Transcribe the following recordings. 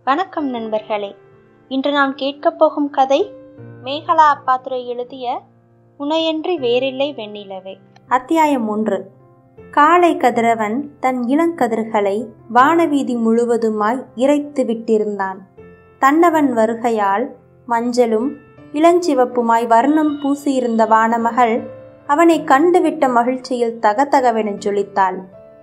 வணக்கம் நண்பர்களே இன்று நாம் கேட்கப் போகும் கதை மேகலா அப்பாத்துரை எழுதிய உனையன்றி வேறில்லை வெண்ணிலவே அத்தியாயம் ஒன்று காளை கதிரவன் தன் இளங்கதிர்களை வானவீதி முழுவதுமாய் இறைத்து விட்டிருந்தான் தன்னவன் வருகையால் மஞ்சளும் இளஞ்சிவப்புமாய் வர்ணம் பூசியிருந்த வானமகள் அவனை கண்டுவிட்ட மகிழ்ச்சியில் தகதகவென ஜொலித்தாள்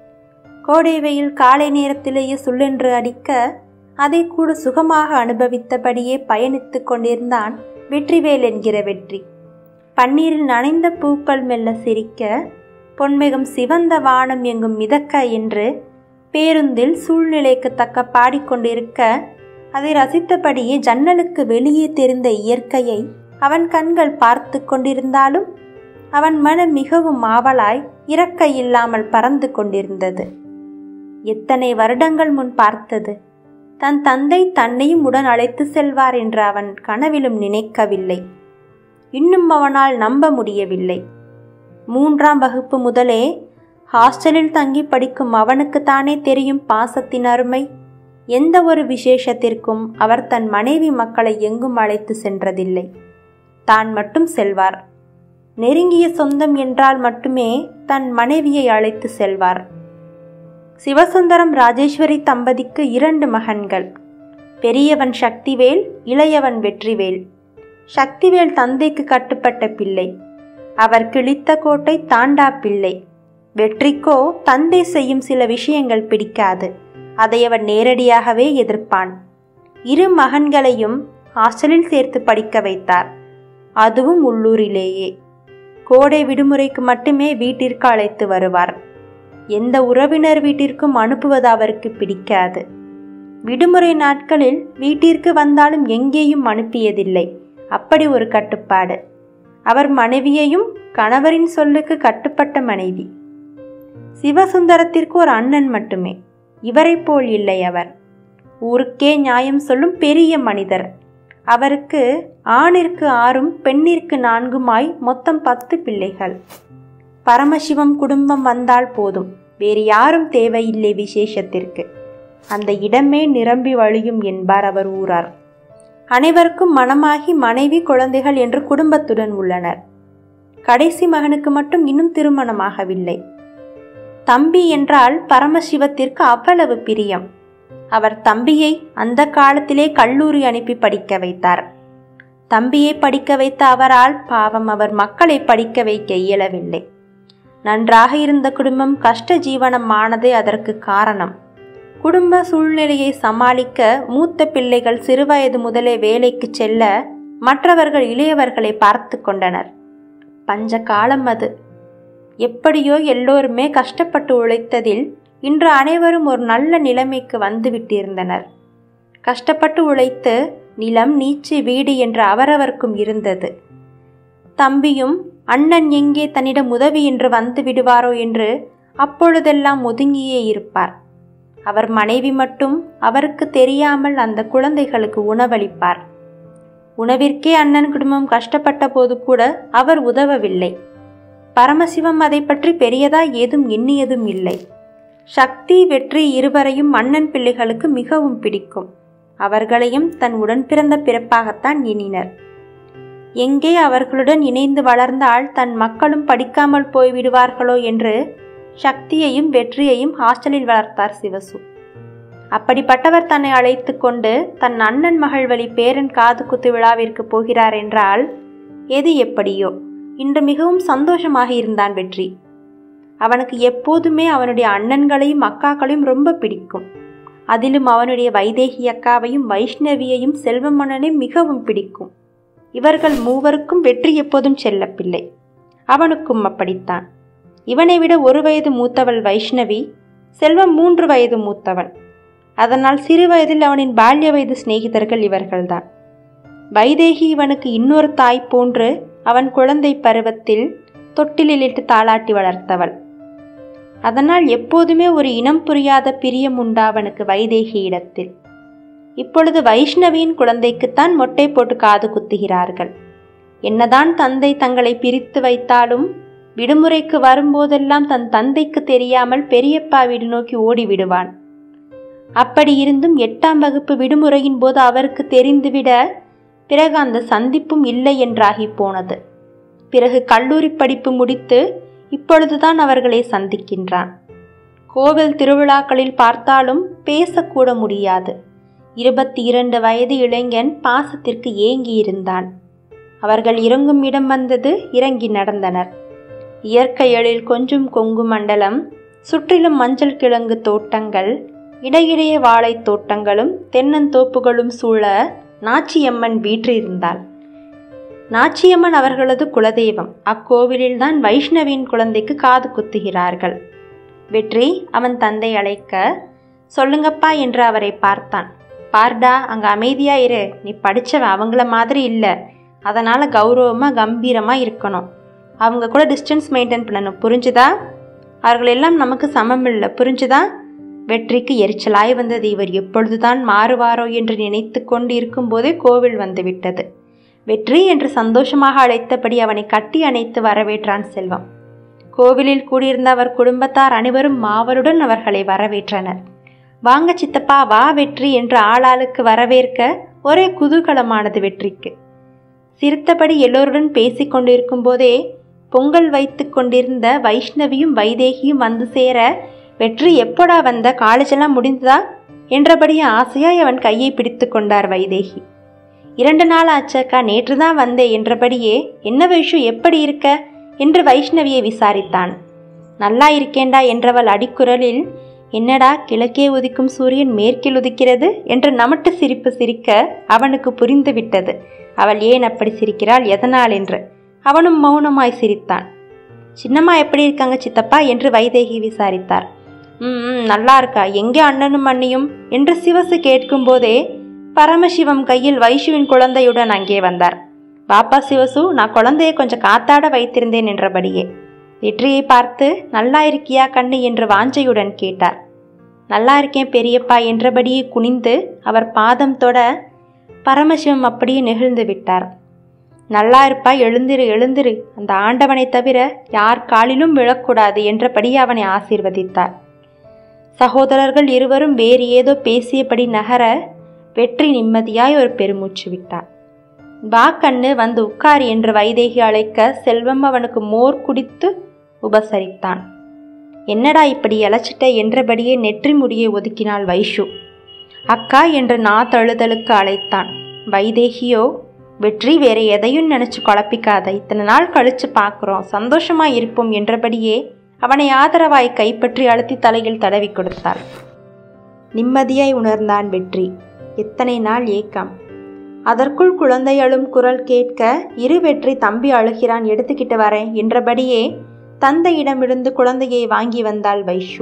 கோடை வெயில் காலை நேரத்திலேயே சுள்ளென்று அடிக்க அதை கூட சுகமாக அனுபவித்தபடியே பயணித்துக் கொண்டிருந்தான் வெற்றிவேல் என்கிற வெற்றி பன்னீரில் நனைந்த பூக்கள் மெல்ல சிரிக்க பொன்மிகம் சிவந்த வானம் எங்கும் மிதக்க என்று பேருந்தில் சூழ்நிலைக்கு தக்க பாடிக்கொண்டிருக்க அதை ரசித்தபடியே ஜன்னலுக்கு வெளியே தெரிந்த இயற்கையை அவன் கண்கள் பார்த்து கொண்டிருந்தாலும் அவன் மனம் மிகவும் ஆவலாய் இறக்க இல்லாமல் பறந்து கொண்டிருந்தது எத்தனை வருடங்கள் முன் பார்த்தது தன் தந்தை தன்னையும் உடன் அழைத்து செல்வார் என்று அவன் கனவிலும் நினைக்கவில்லை இன்னும் அவனால் நம்ப முடியவில்லை மூன்றாம் வகுப்பு முதலே ஹாஸ்டலில் தங்கி படிக்கும் அவனுக்குத்தானே தெரியும் பாசத்தின் அருமை எந்த ஒரு விசேஷத்திற்கும் அவர் தன் மனைவி மக்களை எங்கும் அழைத்து சென்றதில்லை தான் மட்டும் செல்வார் நெருங்கிய சொந்தம் என்றால் மட்டுமே தன் மனைவியை அழைத்து செல்வார் சிவசுந்தரம் ராஜேஸ்வரி தம்பதிக்கு இரண்டு மகன்கள் பெரியவன் சக்திவேல் இளையவன் வெற்றிவேல் சக்திவேல் தந்தைக்கு கட்டுப்பட்ட பிள்ளை அவர் கிழித்த கோட்டை தாண்டா பிள்ளை வெற்றிக்கோ தந்தை செய்யும் சில விஷயங்கள் பிடிக்காது அதை அவன் நேரடியாகவே எதிர்ப்பான் இரு மகன்களையும் ஹாஸ்டலில் சேர்த்து படிக்க வைத்தார் அதுவும் உள்ளூரிலேயே கோடை விடுமுறைக்கு மட்டுமே வீட்டிற்கு அழைத்து வருவார் எந்த உறவினர் வீட்டிற்கும் அனுப்புவது அவருக்கு பிடிக்காது விடுமுறை நாட்களில் வீட்டிற்கு வந்தாலும் எங்கேயும் அனுப்பியதில்லை அப்படி ஒரு கட்டுப்பாடு அவர் மனைவியையும் கணவரின் சொல்லுக்கு கட்டுப்பட்ட மனைவி சிவசுந்தரத்திற்கு ஒரு அண்ணன் மட்டுமே இவரை போல் இல்லை அவர் ஊருக்கே நியாயம் சொல்லும் பெரிய மனிதர் அவருக்கு ஆணிற்கு ஆறும் பெண்ணிற்கு நான்குமாய் மொத்தம் பத்து பிள்ளைகள் பரமசிவம் குடும்பம் வந்தால் போதும் வேறு யாரும் தேவையில்லை விசேஷத்திற்கு அந்த இடமே நிரம்பி வழியும் என்பார் அவர் ஊரார் அனைவருக்கும் மனமாகி மனைவி குழந்தைகள் என்று குடும்பத்துடன் உள்ளனர் கடைசி மகனுக்கு மட்டும் இன்னும் திருமணமாகவில்லை தம்பி என்றால் பரமசிவத்திற்கு அவ்வளவு பிரியம் அவர் தம்பியை அந்த காலத்திலே கல்லூரி அனுப்பி படிக்க வைத்தார் தம்பியை படிக்க வைத்த அவரால் பாவம் அவர் மக்களை படிக்க வைக்க இயலவில்லை நன்றாக இருந்த குடும்பம் கஷ்ட ஜீவனம் ஆனதே அதற்கு காரணம் குடும்ப சூழ்நிலையை சமாளிக்க மூத்த பிள்ளைகள் சிறுவயது முதலே வேலைக்கு செல்ல மற்றவர்கள் இளையவர்களை பார்த்து கொண்டனர் பஞ்ச காலம் அது எப்படியோ எல்லோருமே கஷ்டப்பட்டு உழைத்ததில் இன்று அனைவரும் ஒரு நல்ல நிலைமைக்கு வந்து விட்டிருந்தனர் கஷ்டப்பட்டு உழைத்து நிலம் நீச்சு வீடு என்று அவரவர்க்கும் இருந்தது தம்பியும் அண்ணன் எங்கே தன்னிடம் உதவி என்று வந்து விடுவாரோ என்று அப்பொழுதெல்லாம் ஒதுங்கியே இருப்பார் அவர் மனைவி மட்டும் அவருக்கு தெரியாமல் அந்த குழந்தைகளுக்கு உணவளிப்பார் உணவிற்கே அண்ணன் குடும்பம் கஷ்டப்பட்ட போது கூட அவர் உதவவில்லை பரமசிவம் அதை பற்றி பெரியதா ஏதும் எண்ணியதும் இல்லை சக்தி வெற்றி இருவரையும் அண்ணன் பிள்ளைகளுக்கு மிகவும் பிடிக்கும் அவர்களையும் தன் உடன் பிறந்த பிறப்பாகத்தான் எண்ணினர் எங்கே அவர்களுடன் இணைந்து வளர்ந்தால் தன் மக்களும் படிக்காமல் போய்விடுவார்களோ என்று சக்தியையும் வெற்றியையும் ஹாஸ்டலில் வளர்த்தார் சிவசு அப்படிப்பட்டவர் தன்னை அழைத்து கொண்டு தன் அண்ணன் மகள் வழி பேரன் காது குத்து விழாவிற்கு போகிறார் என்றால் எது எப்படியோ இன்று மிகவும் சந்தோஷமாக இருந்தான் வெற்றி அவனுக்கு எப்போதுமே அவனுடைய அண்ணன்களையும் அக்காக்களையும் ரொம்ப பிடிக்கும் அதிலும் அவனுடைய வைதேகி அக்காவையும் வைஷ்ணவியையும் செல்வமன்னனையும் மிகவும் பிடிக்கும் இவர்கள் மூவருக்கும் வெற்றி எப்போதும் செல்லப்பில்லை அவனுக்கும் அப்படித்தான் இவனை விட ஒரு வயது மூத்தவள் வைஷ்ணவி செல்வம் மூன்று வயது மூத்தவன் அதனால் சிறு வயதில் அவனின் பால்ய வயது சிநேகிதர்கள் இவர்கள்தான் வைதேகி இவனுக்கு இன்னொரு தாய் போன்று அவன் குழந்தை பருவத்தில் தொட்டிலிட்டு தாளாட்டி வளர்த்தவள் அதனால் எப்போதுமே ஒரு இனம் புரியாத பிரியம் உண்டா அவனுக்கு வைதேகி இடத்தில் இப்பொழுது வைஷ்ணவியின் குழந்தைக்குத்தான் மொட்டை போட்டு காது குத்துகிறார்கள் என்னதான் தந்தை தங்களை பிரித்து வைத்தாலும் விடுமுறைக்கு வரும்போதெல்லாம் தன் தந்தைக்கு தெரியாமல் பெரியப்பா வீடு நோக்கி ஓடிவிடுவான் அப்படி இருந்தும் எட்டாம் வகுப்பு விடுமுறையின் போது அவருக்கு தெரிந்துவிட பிறகு அந்த சந்திப்பும் இல்லை என்றாகி போனது பிறகு கல்லூரி படிப்பு முடித்து இப்பொழுதுதான் அவர்களை சந்திக்கின்றான் கோவில் திருவிழாக்களில் பார்த்தாலும் பேசக்கூட முடியாது இருபத்தி இரண்டு வயது இளைஞன் பாசத்திற்கு ஏங்கி இருந்தான் அவர்கள் இறங்கும் இடம் வந்தது இறங்கி நடந்தனர் இயற்கை எழில் கொஞ்சம் கொங்கு மண்டலம் சுற்றிலும் மஞ்சள் கிழங்கு தோட்டங்கள் இடையிடையே வாழைத் தோட்டங்களும் தென்னந்தோப்புகளும் சூழ நாச்சியம்மன் வீற்றிருந்தாள் நாச்சியம்மன் அவர்களது குலதெய்வம் அக்கோவிலில்தான் வைஷ்ணவின் குழந்தைக்கு காது குத்துகிறார்கள் வெற்றி அவன் தந்தை அழைக்க சொல்லுங்கப்பா என்று அவரை பார்த்தான் பார்டா அங்க அமைதியா இரு நீ படிச்சவன் அவங்கள மாதிரி இல்லை அதனால கௌரவமா கம்பீரமா இருக்கணும் அவங்க கூட டிஸ்டன்ஸ் மெயின்டைன் பண்ணணும் புரிஞ்சுதா அவர்கள் எல்லாம் நமக்கு சமம் இல்லை புரிஞ்சுதா வெற்றிக்கு எரிச்சலாய் வந்தது இவர் எப்பொழுதுதான் மாறுவாரோ என்று நினைத்து கொண்டு இருக்கும்போதே கோவில் வந்துவிட்டது வெற்றி என்று சந்தோஷமாக அழைத்தபடி அவனை கட்டி அணைத்து வரவேற்றான் செல்வம் கோவிலில் கூடியிருந்த அவர் குடும்பத்தார் அனைவரும் மாவலுடன் அவர்களை வரவேற்றனர் வாங்க சித்தப்பா வா வெற்றி என்று ஆளாளுக்கு வரவேற்க ஒரே குதூகலமானது வெற்றிக்கு சிரித்தபடி எல்லோருடன் பேசிக் கொண்டிருக்கும் போதே பொங்கல் வைத்து கொண்டிருந்த வைஷ்ணவியும் வைதேகியும் வந்து சேர வெற்றி எப்போடா வந்த காலேஜெல்லாம் முடிந்ததா என்றபடியே ஆசையாய் அவன் கையை பிடித்து கொண்டார் வைதேகி இரண்டு நாள் ஆச்சாக்கா நேற்று தான் வந்தேன் என்றபடியே என்ன வைஷு எப்படி இருக்க என்று வைஷ்ணவியை விசாரித்தான் நல்லா இருக்கேண்டா என்றவள் அடிக்குரலில் என்னடா கிழக்கே உதிக்கும் சூரியன் மேற்கில் உதிக்கிறது என்று நமட்டு சிரிப்பு சிரிக்க அவனுக்கு புரிந்துவிட்டது அவள் ஏன் அப்படி சிரிக்கிறாள் எதனால் என்று அவனும் மௌனமாய் சிரித்தான் சின்னம்மா எப்படி இருக்காங்க சித்தப்பா என்று வைதேகி விசாரித்தார் ம் ம், நல்லா இருக்கா எங்கே அண்ணனும் அண்ணியும் என்று சிவசு கேட்கும்போதே பரமசிவம் கையில் வைஷுவின் குழந்தையுடன் அங்கே வந்தார் பாப்பா சிவசு நான் குழந்தையை கொஞ்சம் காத்தாட வைத்திருந்தேன் என்றபடியே வெற்றியை பார்த்து நல்லா இருக்கியா கண்ணு என்று வாஞ்சையுடன் கேட்டார் நல்லா இருக்கேன் பெரியப்பா என்றபடியே குனிந்து அவர் பாதம் தொட பரமசிவம் அப்படியே நெகிழ்ந்து விட்டார் நல்லா இருப்பா எழுந்திரு எழுந்திரு அந்த ஆண்டவனை தவிர யார் காலிலும் விழக்கூடாது என்றபடி அவனை ஆசீர்வதித்தார் சகோதரர்கள் இருவரும் வேறு ஏதோ பேசியபடி நகர வெற்றி நிம்மதியாய் ஒரு பெருமூச்சு விட்டான் வா கண்ணு வந்து உட்கார் என்று வைதேகி அழைக்க செல்வம் அவனுக்கு மோர் குடித்து உபசரித்தான் என்னடா இப்படி இழைச்சிட்ட என்றபடியே நெற்றி முடியை ஒதுக்கினாள் வைஷு அக்கா என்று நா தழுதலுக்கு அழைத்தான் வைதேகியோ வெற்றி வேற எதையும் நினைச்சு குழப்பிக்காத இத்தனை நாள் கழிச்சு பார்க்குறோம் சந்தோஷமா இருப்போம் என்றபடியே அவனை ஆதரவாய் கைப்பற்றி அழுத்தி தலையில் தடவி கொடுத்தாள் நிம்மதியாய் உணர்ந்தான் வெற்றி எத்தனை நாள் ஏக்கம் அதற்குள் குழந்தை அழும் குரல் கேட்க இரு வெற்றி தம்பி அழுகிறான் எடுத்துக்கிட்டு வரேன் என்றபடியே தந்தையிடமிருந்து குழந்தையை வாங்கி வந்தாள் வைஷு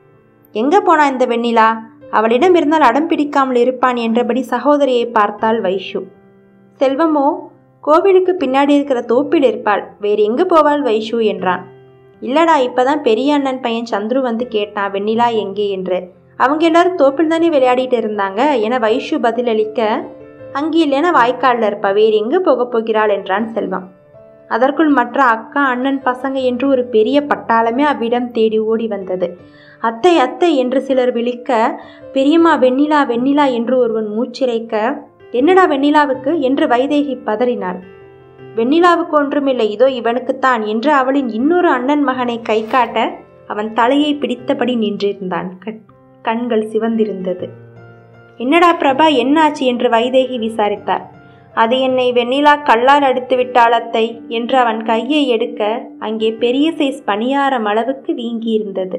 எங்க போனா இந்த வெண்ணிலா அவளிடம் இருந்தால் அடம் பிடிக்காமல் இருப்பான் என்றபடி சகோதரியை பார்த்தாள் வைஷு செல்வமோ கோவிலுக்கு பின்னாடி இருக்கிற தோப்பில் இருப்பாள் வேறு எங்கு போவாள் வைஷு என்றான் இல்லடா இப்பதான் பெரிய அண்ணன் பையன் சந்துரு வந்து கேட்டான் வெண்ணிலா எங்கே என்று அவங்க எல்லாரும் தோப்பில் தானே விளையாடிட்டு இருந்தாங்க என வைஷு பதிலளிக்க அங்கே இல்லைன்னா வாய்க்காலில் இருப்பா வேறு எங்கே போகப் போகிறாள் என்றான் செல்வம் அதற்குள் மற்ற அக்கா அண்ணன் பசங்க என்று ஒரு பெரிய பட்டாளமே அவ்விடம் தேடி ஓடி வந்தது அத்தை அத்தை என்று சிலர் விழிக்க பெரியம்மா வெண்ணிலா வெண்ணிலா என்று ஒருவன் மூச்சிரைக்க என்னடா வெண்ணிலாவுக்கு என்று வைதேகி பதறினாள் வெண்ணிலாவுக்கு ஒன்றுமில்லை இதோ இவனுக்குத்தான் என்று அவளின் இன்னொரு அண்ணன் மகனை கை காட்ட அவன் தலையை பிடித்தபடி நின்றிருந்தான் கண்- கண்கள் சிவந்திருந்தது என்னடா பிரபா என்னாச்சு என்று வைதேகி விசாரித்தார் அது என்னை வெண்ணிலா கல்லால் அடித்து விட்டாள் அத்தை என்று அவன் கையை எடுக்க அங்கே பெரிய சைஸ் பணியாரம் அளவுக்கு வீங்கியிருந்தது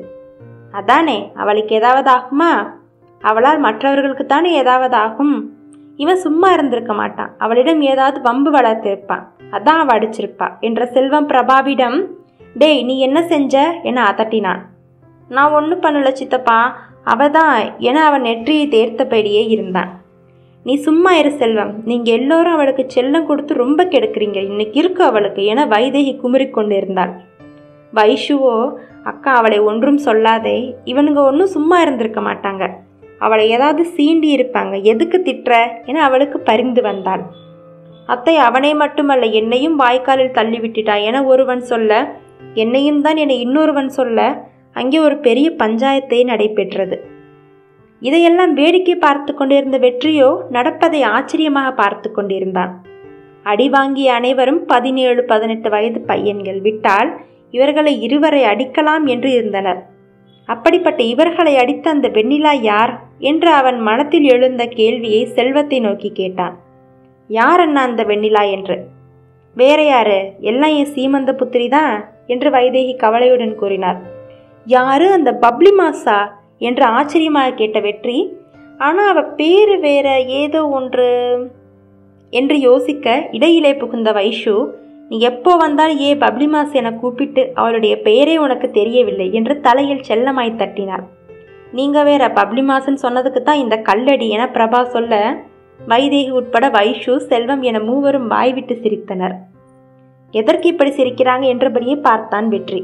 அதானே அவளுக்கு ஏதாவது ஆகுமா அவளால் மற்றவர்களுக்கு தானே ஏதாவது ஆகும் இவன் சும்மா இருந்திருக்க மாட்டான் அவளிடம் ஏதாவது வம்பு வளர்த்திருப்பான் அதான் அவ அடிச்சிருப்பா என்ற செல்வம் பிரபாவிடம் டேய் நீ என்ன செஞ்ச என அதட்டினான் நான் ஒன்றும் பண்ணல சித்தப்பா அவ தான் என அவன் நெற்றியை தேர்த்தபடியே இருந்தான் நீ சும்மா இரு செல்வம் நீங்க எல்லோரும் அவளுக்கு செல்லம் கொடுத்து ரொம்ப கெடுக்குறீங்க இன்னைக்கு இருக்கு அவளுக்கு என வைதேகி குமுறிக் கொண்டிருந்தாள் வைஷுவோ அக்கா அவளை ஒன்றும் சொல்லாதே இவனுங்க ஒன்றும் சும்மா இருந்திருக்க மாட்டாங்க அவளை ஏதாவது சீண்டி இருப்பாங்க எதுக்கு திட்டுற என அவளுக்கு பரிந்து வந்தாள் அத்தை அவனை மட்டுமல்ல என்னையும் வாய்க்காலில் தள்ளி விட்டுட்டான் என ஒருவன் சொல்ல என்னையும் தான் என இன்னொருவன் சொல்ல அங்கே ஒரு பெரிய பஞ்சாயத்தே நடைபெற்றது இதையெல்லாம் வேடிக்கை பார்த்து கொண்டிருந்த வெற்றியோ நடப்பதை ஆச்சரியமாக பார்த்து கொண்டிருந்தான் அடி வாங்கிய அனைவரும் பதினேழு பதினெட்டு வயது பையன்கள் விட்டால் இவர்களை இருவரை அடிக்கலாம் என்று இருந்தனர் அப்படிப்பட்ட இவர்களை அடித்த அந்த வெண்ணிலா யார் என்று அவன் மனத்தில் எழுந்த கேள்வியை செல்வத்தை நோக்கி கேட்டான் யார் அண்ணா அந்த வெண்ணிலா என்று வேற யாரு எல்லாம் என் சீமந்த புத்திரி தான் என்று வைதேகி கவலையுடன் கூறினார் யாரு அந்த பப்ளி மாசா என்று ஆச்சரியமாக கேட்ட வெற்றி ஆனா அவ பேரு வேற ஏதோ ஒன்று என்று யோசிக்க இடையிலே புகுந்த வைஷு நீ எப்போ வந்தால் ஏ பப்ளி மாஸ் என கூப்பிட்டு அவளுடைய பெயரே உனக்கு தெரியவில்லை என்று தலையில் செல்லமாய் தட்டினார் நீங்க வேற பப்ளி மாசன் சொன்னதுக்கு தான் இந்த கல்லடி என பிரபா சொல்ல வைதேகி உட்பட வைஷு செல்வம் என மூவரும் வாய்விட்டு சிரித்தனர் எதற்கு இப்படி சிரிக்கிறாங்க என்றபடியே பார்த்தான் வெற்றி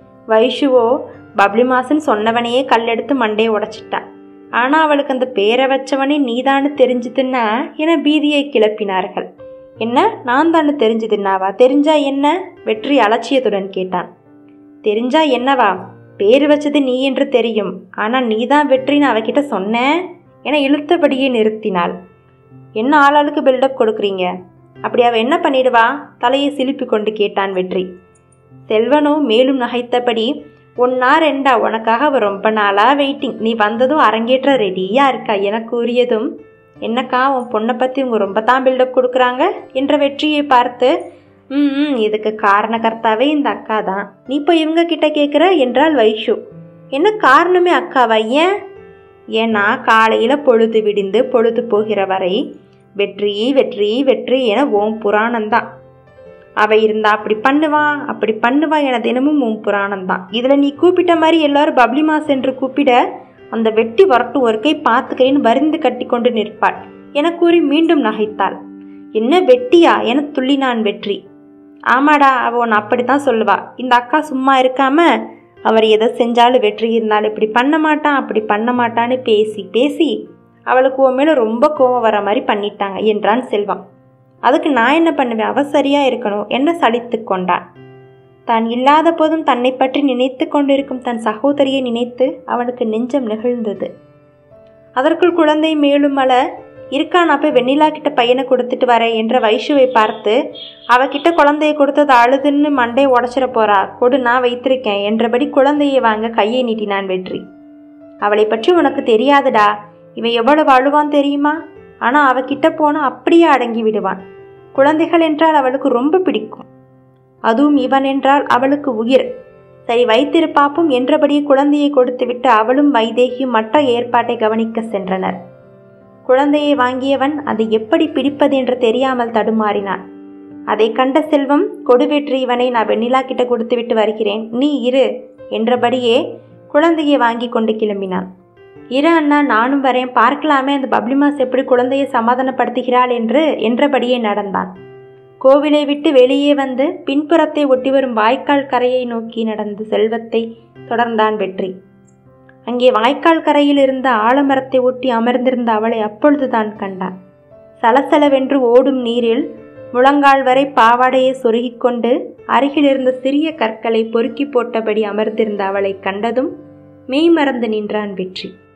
வைஷுவோ பப்ளி மாசன் சொன்னவனையே கல்லெடுத்து மண்டையை உடைச்சிட்டான் ஆனா அவளுக்கு அந்த பேரை வச்சவனே நீதான்னு தெரிஞ்சுதுன்னா என பீதியை கிளப்பினார்கள் என்ன நான் தானே தெரிஞ்சுதுன்னாவா தெரிஞ்சா என்ன வெற்றி அலட்சியத்துடன் கேட்டான் தெரிஞ்சா என்னவா பேரு வச்சது நீ என்று தெரியும் ஆனா நீதான் வெற்றின்னு அவகிட்ட சொன்ன என இழுத்தபடியே நிறுத்தினாள் என்ன ஆளாளுக்கு பில்டப் கொடுக்குறீங்க அப்படி அவ என்ன பண்ணிடுவா தலையை சிலிப்பி கொண்டு கேட்டான் வெற்றி செல்வனோ மேலும் நகைத்தபடி ஒன்னா ரெண்டா உனக்காக அவ ரொம்ப நாளா வெயிட்டிங் நீ வந்ததும் அரங்கேற்ற ரெடியா இருக்கா என கூறியதும் என்னக்கா உன் பொண்ணை பத்தி இவங்க ரொம்ப தான் பில்டப் கொடுக்குறாங்க என்ற வெற்றியை பார்த்து ம் ம், இதுக்கு காரணகர்த்தாவே இந்த அக்கா தான் நீ இப்போ இவங்க கிட்ட கேட்குற என்றால் வைஷு என்ன காரணமே அக்காவா ஏன் ஏன்னா காலையில பொழுது விடிந்து பொழுது போகிற வரை வெற்றி வெற்றி வெற்றி என ஓம் புராணம்தான் அவ இருந்தா அப்படி பண்ணுவா அப்படி பண்ணுவா என தினமும் உன் புராணம்தான் இதுல நீ கூப்பிட்ட மாதிரி எல்லாரும் பப்ளி மாஸ் என்று கூப்பிட அந்த வெட்டி வரட்டும் ஒரு கை பார்த்துக்கிறேன்னு வரிந்து கட்டி கொண்டு நிற்பாள் என கூறி மீண்டும் நகைத்தாள் என்ன வெட்டியா என துள்ளினான் வெற்றி ஆமாடா அவ உன்னை அப்படித்தான் சொல்லுவா இந்த அக்கா சும்மா இருக்காம அவர் எதை செஞ்சாலும் வெற்றி இருந்தாலும் இப்படி பண்ண மாட்டான் அப்படி பண்ண மாட்டான்னு பேசி பேசி அவளுக்கு உன் மேல ரொம்ப கோவம் வர மாதிரி பண்ணிட்டாங்க என்றான் செல்வம் அதுக்கு நான் என்ன பண்ணுவேன் அவ சரியா இருக்கணும் என்ன சலித்து கொண்டான் தான் இல்லாத போதும் தன்னை பற்றி நினைத்து கொண்டிருக்கும் தன் சகோதரியை நினைத்து அவனுக்கு நெஞ்சம் நெகிழ்ந்தது அதற்குள் குழந்தை மேலும் அல இருக்கா நான் போய் வெண்ணிலா கிட்ட பையனை கொடுத்துட்டு வரேன் என்ற வைஷுவை பார்த்து அவகிட்ட குழந்தைய கொடுத்தது அழுதுன்னு மண்டையை உடச்சிட போறா கொடு நான் வைத்திருக்கேன் என்றபடி குழந்தையை வாங்க கையை நீட்டினான் வெற்றி அவளை பற்றி உனக்கு தெரியாதுடா இவன் எவ்வளவு அழுவான் தெரியுமா ஆனா அவகிட்ட போனா அப்படியே அடங்கி விடுவான் குழந்தைகள் என்றால் அவளுக்கு ரொம்ப பிடிக்கும் அதுவும் இவன் என்றால் அவளுக்கு உயிர் சரி வைத்திருப்பாப்பும் என்றபடியே குழந்தையை கொடுத்துவிட்டு அவளும் வைதேகியும் மற்ற ஏற்பாட்டை கவனிக்க சென்றனர் குழந்தையை வாங்கியவன் அதை எப்படி பிடிப்பது என்று தெரியாமல் தடுமாறினான் அதை கண்ட செல்வம் கொடுவேற்று இவனை நான் வெண்ணிலா கிட்ட கொடுத்துவிட்டு வருகிறேன் நீ இரு என்றபடியே குழந்தையை வாங்கி கொண்டு கிளம்பினான் இரு அண்ணா நானும் வரேன் பார்க்கலாமே அந்த பப்ளிமாஸ் எப்படி குழந்தையை சமாதானப்படுத்துகிறாள் என்று என்றபடியே நடந்தான் கோவிலை விட்டு வெளியே வந்து பின்புறத்தை ஒட்டி வரும் வாய்க்கால் கரையை நோக்கி நடந்த செல்வத்தை தொடர்ந்தான் வெற்றி அங்கே வாய்க்கால் கரையில் இருந்த ஆலமரத்தை ஒட்டி அமர்ந்திருந்த அவளை அப்பொழுதுதான் கண்டான் சலசலவென்று ஓடும் நீரில் முழங்கால் வரை பாவாடையை சொருகிக் கொண்டு அருகில் இருந்த சிறிய கற்களை பொறுக்கி போட்டபடி அமர்ந்திருந்த அவளை கண்டதும் மெய் மறந்து நின்றான் வெற்றி